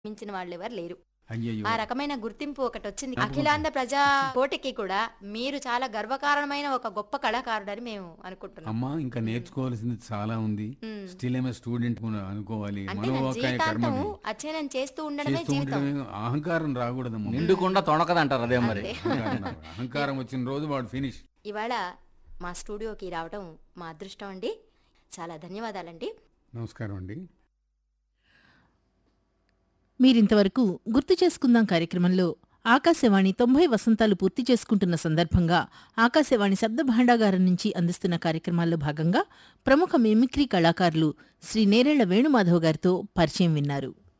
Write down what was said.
మించిన వాళ్ళు ఎవరు లేరు అయ్యయ్యో ఆ రకమైన గుర్తింపు ఒకటి వచ్చింది అఖిలాంధ్ర ప్రజా కోటికి కూడా మీరు చాలా గర్వకారణమైన ఒక గొప్ప కళాకారుడని మేము అనుకుంటున్నాం అమ్మా ఇంకా నేర్చుకోవాల్సింది చాలా ఉంది మ్. స్టిల్ ఏమే స్టూడెంట్ అనుకోవాలి అంటే నా మనోవాకాయ జీవితాంతం కర్మది అధ్యయనం చేస్తూ ఉండడమే చేస్తూ జీవితం ఉండడమే అహంకారం రాకూడదమ్మా నిండుకుండా తొణకదంటారు అదే మరి అహంకారం రాకూడదు. అహంకారం వచ్చిన రోజు వాడు ఫినిష్ ఇవాళ మా స్టూడియోకి రావడం మా అదృష్టం అండి చాలా ధన్యవాదాలండి నమస్కారం అండి మీరింతవరకు గుర్తు చేసుకుందాం కార్యక్రమంలో ఆకాశవాణి తొంభై వసంతాలు పూర్తి చేసుకుంటున్న సందర్భంగా ఆకాశవాణి శబ్ద భాండాగారం నుంచి అందిస్తున్న కార్యక్రమాల్లో భాగంగా ప్రముఖ మిమిక్రీ కళాకారులు శ్రీ నేరేళ్ల వేణుమాధవ్ గారితో పరిచయం విన్నారు